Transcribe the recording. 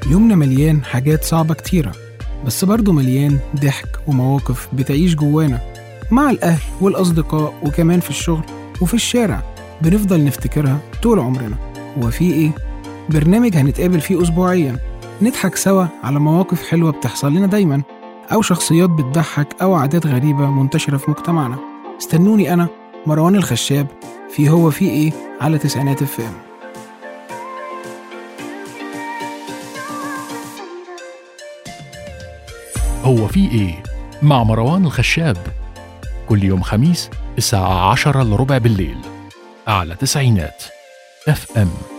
يومنا مليان حاجات صعبة كتيرة بس برضه مليان ضحك ومواقف بتعيش جوانا مع الأهل والأصدقاء وكمان في الشغل وفي الشارع بنفضل نفتكرها طول عمرنا هو في إيه؟ برنامج هنتقابل فيه أسبوعيا نضحك سوا على مواقف حلوة بتحصل لنا دايما أو شخصيات بتضحك أو عادات غريبة منتشرة في مجتمعنا استنوني أنا مروان الخشاب في هو في إيه على تسعينات الفام هو في ايه مع مروان الخشاب كل يوم خميس الساعة عشرة لربع بالليل على تسعينات اف ام